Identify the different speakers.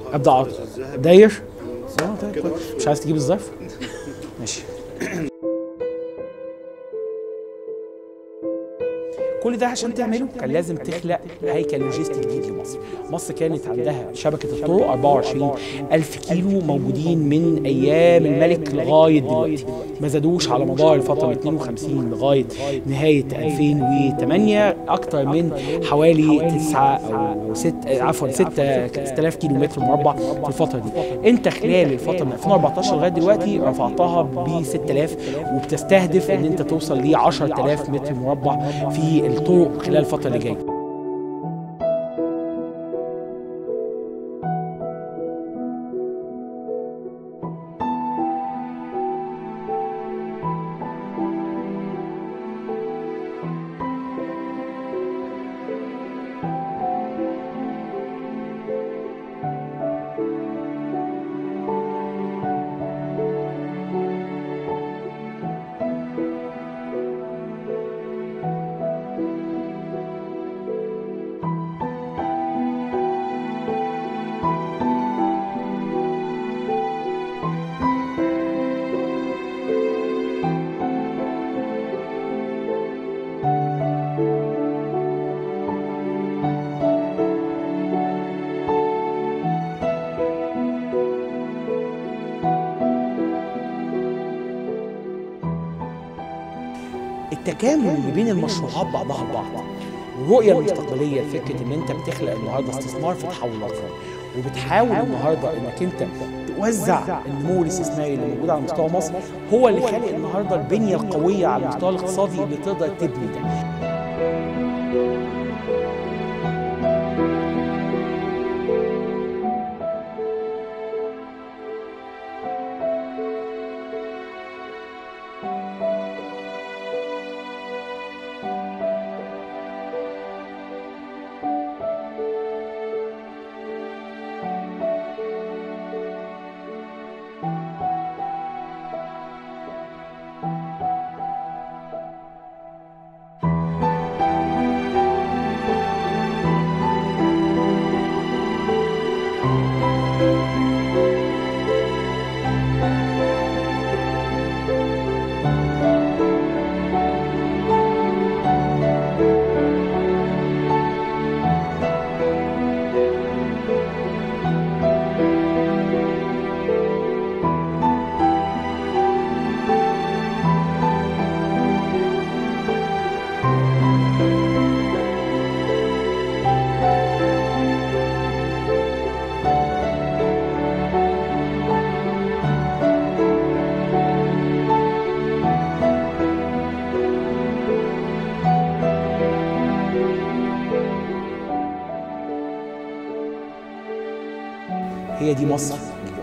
Speaker 1: ابدا عرض داير اه طيب كويس. مش عايز تجيب الظرف ماشي كل ده عشان تعمله كان لازم تخلق هيكل لوجستي جديد لمصر مصر كانت عندها شبكة الطرق 24 ألف كيلو موجودين من أيام الملك لغاية دلوقتي ما زادوش على مدار الفترة من 52 لغاية نهاية 2008 أكتر من حوالي 9 أو 6 عفوا 6000 كيلو متر مربع في الفترة دي أنت خلال الفترة من 2014 لغاية دلوقتي رفعتها ب 6000 وبتستهدف إن أنت توصل ل 10000 متر مربع في الطرق خلال الفترة اللي جاية التكامل اللي بين المشروعات بعضها البعض والرؤيه المستقبليه لفكره ان انت بتخلق النهارده استثمار في تحول الاطفال وبتحاول النهارده انك انت توزع النمو الاستثماري اللي موجود على مستوى مصر هو اللي خالق النهارده البنيه القويه على المستوى الاقتصادي اللي تقدر تبني ده هي دي مصر